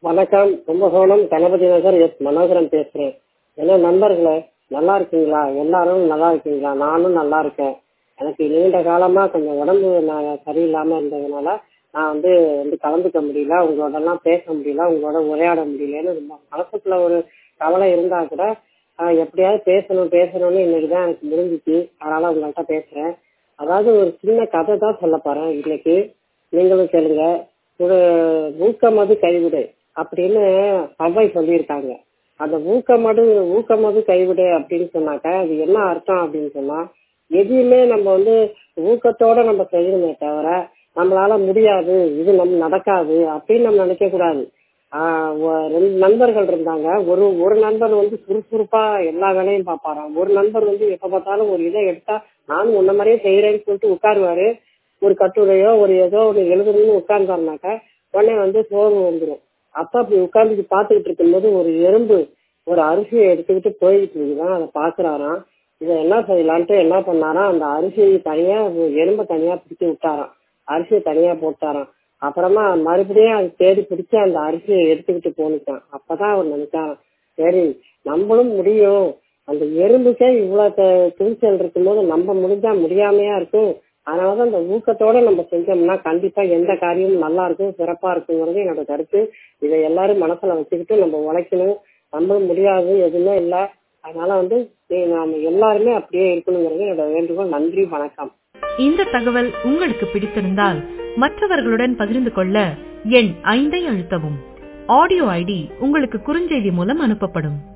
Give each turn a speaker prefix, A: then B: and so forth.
A: வணக்கம் கும்பகோணம் கணபதி நகர் எஸ் மனோகரன் பேசுறேன் என்ன நண்பர்களே நல்லா இருக்கீங்களா எல்லாரும் நல்லா இருக்கீங்களா நானும் நல்லா இருக்கேன் எனக்கு நீண்ட காலமா கொஞ்சம் உடம்பு நான் சரியில்லாம இருந்ததுனால நான் வந்து வந்து கலந்துக்க முடியல உங்களோட எல்லாம் பேச முடியல உங்களோட உரையாட முடியலன்னு ரொம்ப மனசுக்குள்ள ஒரு கவலை இருந்தா கூட ஆஹ் எப்படியாவது பேசணும் பேசணும்னு இன்னைக்கு தான் எனக்கு முடிஞ்சிச்சு அதனால உங்கள்கிட்ட பேசுறேன் அதாவது ஒரு சின்ன கதை தான் சொல்ல போறேன் இன்னைக்கு நீங்களும் கேளுங்க ஒரு ஊக்கமது கைவிடு அப்படின்னு சபை சொல்லியிருக்காங்க அந்த ஊக்கமது ஊக்கமது கைவிடு அப்படின்னு சொன்னாக்க அது என்ன அர்த்தம் அப்படின்னு சொன்னா எதையுமே நம்ம வந்து ஊக்கத்தோட நம்ம செய்யணுமே தவிர நம்மளால முடியாது இது நம்ம நடக்காது அப்படின்னு நம்ம நினைக்க கூடாது ஆஹ் ஒ- ரெண்டு நண்பர்கள் இருந்தாங்க ஒரு ஒரு நண்பர் வந்து சுறுசுறுப்பா எல்லா வேலையும் பார்ப்பாராம் ஒரு நண்பர் வந்து எப்ப பார்த்தாலும் ஒரு இதை எடுத்தா நானும் உன்ன மாதிரியே செய்யறேன்னு சொல்லிட்டு உட்காருவாரு ஒரு கட்டுரையோ ஒரு ஏதோ ஒரு எழுதணும்னு உட்கார்ந்தாருனாக்கா உடனே வந்து சோர்வு வந்துடும் அப்ப அப்படி உட்கார்ந்துட்டு பாத்துக்கிட்டு இருக்கும்போது ஒரு எறும்பு ஒரு அரிசியை எடுத்துக்கிட்டு போய்கிட்டு இருக்குதான் அதை பாக்குறாராம் இதை என்ன செய்யலான்ட்டு என்ன பண்ணாராம் அந்த அரிசியை தனியா எறும்பை தனியா பிடிச்சு விட்டாராம் அரிசியை தனியா போட்டாராம் அப்புறமா மறுபடியும் அது தேடி பிடிச்சு அந்த அரிசியை எடுத்துக்கிட்டு போனுச்சான் அப்பதான் அவர் நினைச்சாராம் சரி நம்மளும் முடியும் அந்த எறும்புக்கே இவ்வளவு த- துணிச்சல் இருக்கும்போது நம்ம முடிஞ்சா முடியாமையா இருக்கும் அதனாலதான் அந்த ஊக்கத்தோட நம்ம செஞ்சோம்னா கண்டிப்பா எந்த காரியமும் நல்லா இருக்கும் சிறப்பா இருக்குங்கிறது என்னோட கருத்து இதை எல்லாரும் மனசுல வச்சுக்கிட்டு நம்ம உழைக்கணும் நம்மளும் முடியாது எதுவுமே இல்லை அதனால வந்து நீ- நாம எல்லாருமே அப்படியே இருக்கணுங்கிறது என்னோட வேண்டுகோள் நன்றி வணக்கம்
B: இந்த தகவல் உங்களுக்கு பிடித்திருந்தால் மற்றவர்களுடன் பகிர்ந்து கொள்ள எண் ஐந்தை அழுத்தவும் ஆடியோ ஐடி உங்களுக்கு குறுஞ்செய்தி மூலம் அனுப்பப்படும்